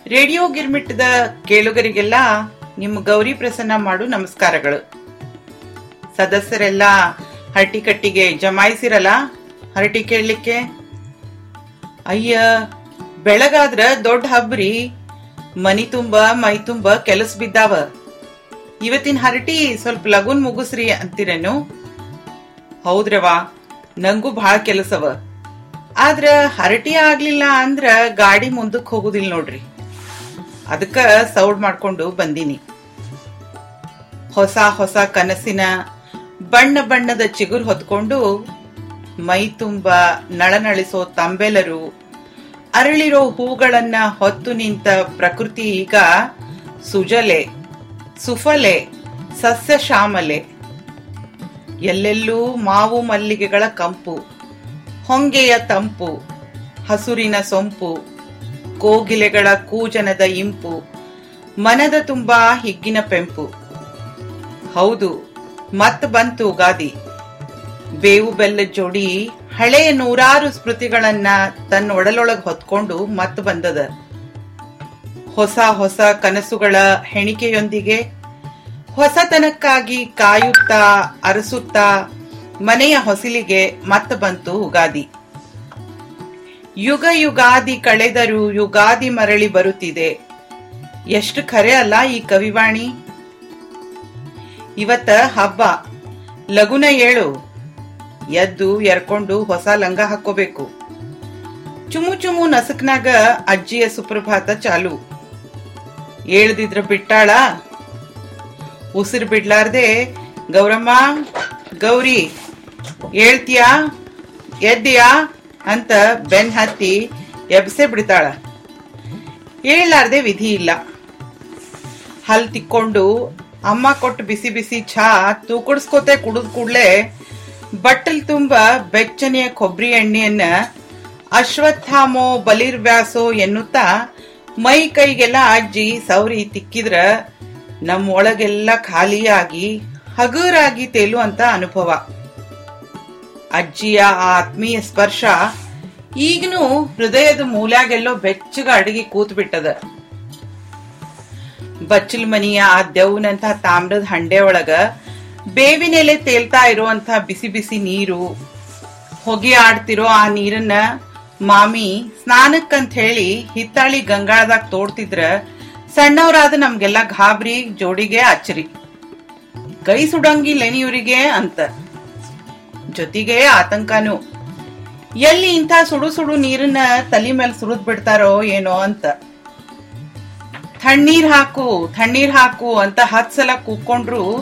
radio ಗಿರ್ಮಿಟ್ಟದ ಕೇಳುಗರಿಗೆಲ್ಲ ನಿಮ್ಮ ಗೌರಿ ಪ್ರಸನ್ನ ಮಾಡು ನಮಸ್ಕಾರಗಳು ಸದಸ್ಯರೆಲ್ಲ ಹರಟಿ ಕಟ್ಟಿಗೆ ಜಮಾಯಿಸಿರಲ್ಲ ಹರಟಿ ಕೇಳಲಿಕ್ಕೆ ಅಯ್ಯ ಬೆಳಗಾದ್ರ ದೊಡ್ಡ ಹಬ್ರಿ ಮನಿ ತುಂಬ ಮೈ ತುಂಬ ಕೆಲಸ ಬಿದ್ದಾವ ಇವತ್ತಿನ ಹರಟಿ ಸ್ವಲ್ಪ ಲಗುನ್ ಮುಗಿಸ್ರಿ ಅಂತೀರೇನು ಹೌದ್ರವಾ ನಂಗೂ ಬಹಳ ಕೆಲಸವ ಆದ್ರ ಹರಟಿ ಆಗ್ಲಿಲ್ಲ ಅಂದ್ರ ಗಾಡಿ ಮುಂದಕ್ಕೆ ಹೋಗುದಿಲ್ಲ ನೋಡ್ರಿ ಅದಕ್ಕ ಸೌಡ್ ಮಾಡ್ಕೊಂಡು ಬಂದೀನಿ ಹೊಸ ಹೊಸ ಕನಸಿನ ಬಣ್ಣ ಬಣ್ಣದ ಚಿಗುರು ಹೊತ್ಕೊಂಡು ಮೈ ತುಂಬ ನಳನಳಿಸೋ ತಂಬೆಲರು ಅರಳಿರೋ ಹೂಗಳನ್ನ ಹೊತ್ತು ನಿಂತ ಪ್ರಕೃತಿ ಈಗ ಸುಜಲೆ ಸುಫಲೆ ಸಸ್ಯ ಶ್ಯಾಮಲೆ ಎಲ್ಲೆಲ್ಲೂ ಮಾವು ಮಲ್ಲಿಗೆಗಳ ಕಂಪು ಹೊಂಗೆಯ ತಂಪು ಹಸುರಿನ ಸೊಂಪು ಕೋಗಿಲೆಗಳ ಕೂಜನದ ಇಂಪು ಮನದ ತುಂಬಾ ಹಿಗ್ಗಿನ ಪೆಂಪು ಹೌದು ಮತ್ ಬಂತು ಗಾದಿ ಬೇವು ಬೆಲ್ಲದ ಜೋಡಿ ಹಳೆಯ ನೂರಾರು ಸ್ಮೃತಿಗಳನ್ನ ತನ್ನ ಒಡಲೊಳಗ್ ಹೊತ್ಕೊಂಡು ಮತ್ ಬಂದದ ಹೊಸ ಹೊಸ ಕನಸುಗಳ ಹೆಣಿಕೆಯೊಂದಿಗೆ ಹೊಸತನಕ್ಕಾಗಿ ಕಾಯುತ್ತಾ ಅರಸುತ್ತಾ ಮನೆಯ ಹೊಸಿಲಿಗೆ ಮತ್ತ ಬಂತು ಉಗಾದಿ ಯುಗ ಯುಗಾದಿ ಕಳೆದರೂ ಯುಗಾದಿ ಮರಳಿ ಬರುತ್ತಿದೆ ಎಷ್ಟು ಖರೆ ಅಲ್ಲ ಈ ಕವಿವಾಣಿ ಇವತ್ತ ಹಬ್ಬ ಲಗುನ ಏಳು ಎದ್ದು ಎರ್ಕೊಂಡು ಹೊಸ ಲಂಗ ಹಾಕೋಬೇಕು ಚುಮು ಚುಮು ನಸಕ್ನಾಗ ಅಜ್ಜಿಯ ಸುಪ್ರಭಾತ ಚಾಲು ಏಳ್ದಿದ್ರ ಬಿಟ್ಟಾಳ ಉಸಿರು ಬಿಡ್ಲಾರ್ದೆ ಗೌರಮ್ಮ ಗೌರಿ ಹೇಳ್ತೀಯಾ ಎದ್ದೀಯಾ ಅಂತ ಬೆನ್ ಹತ್ತಿ ಎಬ್ಸೆ ಬಿಡ್ತಾಳ ಹೇಳಲಾರ್ದೆ ವಿಧಿ ಇಲ್ಲ ಹಲ್ ತಿಕ್ಕೊಂಡು ಅಮ್ಮ ಕೊಟ್ಟು ಬಿಸಿ ಬಿಸಿ ಚಹಾ ತೂಕಡಿಸ್ಕೋತೆ ಕುಡಿದ್ ಕೂಡ್ಲೆ ಬಟ್ಟಲ್ ತುಂಬ ಬೆಚ್ಚನೆಯ ಕೊಬ್ಬರಿ ಎಣ್ಣೆಯನ್ನ ಅಶ್ವತ್ಥಾಮೋ ಬಲಿರ್ವ್ಯಾಸೋ ಎನ್ನುತ್ತಾ ಮೈ ಕೈಗೆಲ್ಲ ಅಜ್ಜಿ ಸೌರಿ ತಿಕ್ಕಿದ್ರ ನಮ್ಮ ಒಳಗೆಲ್ಲ ಖಾಲಿಯಾಗಿ ಹಗುರಾಗಿ ತೇಲುವಂತ ಅನುಭವ ಅಜ್ಜಿಯ ಆ ಆತ್ಮೀಯ ಸ್ಪರ್ಶ ಈಗನೂ ಹೃದಯದ ಮೂಲ್ಯಾಗೆಲ್ಲೋ ಬೆಚ್ಚಗ ಅಡಿಗೆ ಕೂತ್ ಬಿಟ್ಟದ ಬಚ್ಚಲ್ ಮನಿಯ ಆ ದೆವ್ನಂತ ತಾಮ್ರದ ಹಂಡೆ ಒಳಗ ಬೇವಿನೆಲೆ ತೇಲ್ತಾ ಇರುವಂತ ಬಿಸಿ ಬಿಸಿ ನೀರು ಹೊಗೆ ಆಡ್ತಿರೋ ಆ ನೀರನ್ನ ಮಾಮಿ ಸ್ನಾನಕ್ಕಂತ ಹೇಳಿ ಹಿತ್ತಾಳಿ ಗಂಗಾಳದಾಗ ತೋಡ್ತಿದ್ರ ಸಣ್ಣವರಾದ ನಮ್ಗೆಲ್ಲ ಗಾಬರಿ ಜೋಡಿಗೆ ಅಚ್ಚರಿ ಕೈ ಸುಡಂಗಿಲ್ಲೇನಿ ಇವ್ರಿಗೆ ಅಂತ ಜೊತೆಗೆ ಆತಂಕನೂ ಎಲ್ಲಿ ಇಂಥ ಸುಡು ಸುಡು ನೀರನ್ನ ತಲೆ ಮೇಲೆ ಸುರಿದ್ ಬಿಡ್ತಾರೋ ಏನೋ ಅಂತ ತಣ್ಣೀರ್ ಹಾಕು ತಣ್ಣೀರ್ ಹಾಕು ಅಂತ ಹತ್ ಸಲ ಕೂಕೊಂಡ್ರು